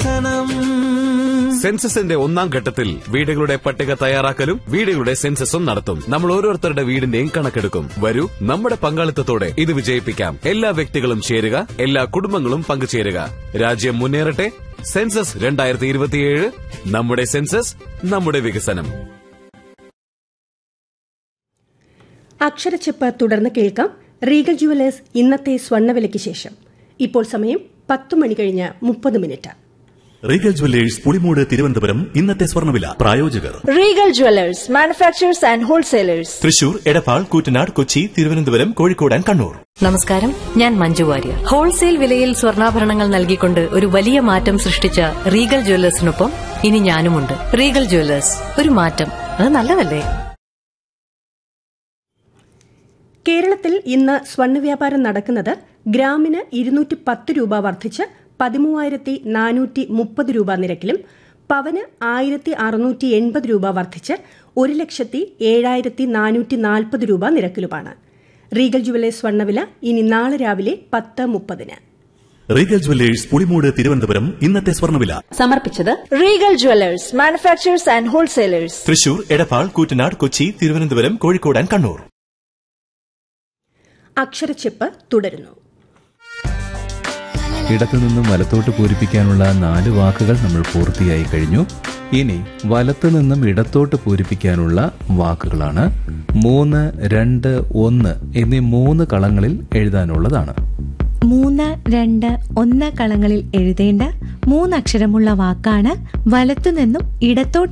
വികസനം സെൻസസിന്റെ ഒന്നാം ഘട്ടത്തിൽ വീടുകളുടെ പട്ടിക തയ്യാറാക്കലും വീടുകളുടെ സെൻസസും നടത്തും നമ്മൾ ഓരോരുത്തരുടെ വീടിന്റെയും കണക്കെടുക്കും വരൂ നമ്മുടെ പങ്കാളിത്തത്തോടെ ഇത് വിജയിപ്പിക്കാം എല്ലാ വ്യക്തികളും ചേരുക എല്ലാ കുടുംബങ്ങളും പങ്കുചേരുക രാജ്യം മുന്നേറട്ടെ സെൻസസ് രണ്ടായിരത്തി ഇരുപത്തിയേഴ് നമ്മുടെ സെൻസസ് നമ്മുടെ വികസനം അക്ഷരച്ചെപ്പ് തുടർന്ന് കേൾക്കാം റീഗൽ ജുവലേഴ്സ് ഇന്നത്തെ സ്വർണ്ണവിലയ്ക്ക് ശേഷം ഇപ്പോൾ സമയം പത്ത് മണി കഴിഞ്ഞ് മുപ്പത് minute Regal Jewellers Pulimoodu Thiruvananthapuram ഇന്നത്തെ സ്വർണ്ണവില പ്രായോജകർ Regal Jewelers, manufacturers and wholesalers. Thrissur Edappal Koottanad Kochi Thiruvananthapuram Kozhikode and Kannur നമസ്കാരം ഞാൻ മഞ്ജു വാര്യർ ഹോൾസെയിൽ വിലയിൽ സ്വർണ്ണാഭരണങ്ങൾ നൽകിക്കൊണ്ട് ഒരു വലിയ മാറ്റം സൃഷ്ടിച്ച റീഗൽ ജ്വല്ലേഴ്സിനൊപ്പം ഇനി ഞാനുമുണ്ട് റീഗൽ ജ്വല്ലേഴ്സ് ഒരു മാറ്റം അത് നല്ലതല്ലേ കേരളത്തിൽ ഇന്ന് സ്വർണ്ണ വ്യാപാരം നടക്കുന്നത് ഗ്രാമിന് ഇരുന്നൂറ്റി പത്ത് രൂപ വർദ്ധിച്ച് പതിമൂവായിരത്തി നാനൂറ്റി മുപ്പത് രൂപ നിരക്കിലും പവന് ആയിരത്തി അറുന്നൂറ്റി എൺപത് രൂപ വർദ്ധിച്ച് ഒരു ലക്ഷത്തി ഏഴായിരത്തി നാനൂറ്റി നാൽപ്പത് രൂപ നിരക്കിലുമാണ് റീഗൽ ജുവലേഴ്സ് സ്വർണ്ണവില ഇനി നാളെ രാവിലെ പത്ത് മുപ്പതിന് റീഗൽ ജുവല്ലേഴ്സ് പുളിമൂട് തിരുവനന്തപുരം ഇന്നത്തെ സ്വർണ്ണവില സമർപ്പിച്ചത് Regal Jewelers, manufacturers and wholesalers. Thrissur Edappal Koottanad Kochi Thiruvananthapuram Kozhikode and Kannur അക്ഷരച്ചെപ്പ് തുടരുന്നു ഇടത്തുനിന്നും വലത്തോട്ട് പൂരിപ്പിക്കാനുള്ള നാല് വാക്കുകൾ നമ്മൾ പൂർത്തിയായി കഴിഞ്ഞു ഇനി വലത്തു നിന്നും ഇടത്തോട്ട് പൂരിപ്പിക്കാനുള്ള വാക്കുകളാണ് മൂന്ന് രണ്ട് ഒന്ന് എന്നീ മൂന്ന് കളങ്ങളിൽ എഴുതാനുള്ളതാണ് മൂന്ന് രണ്ട് ഒന്ന് കളങ്ങളിൽ എഴുതേണ്ട മൂന്നക്ഷരമുള്ള വാക്കാണ് വലത്തുനിന്നും ഇടത്തോട്ട്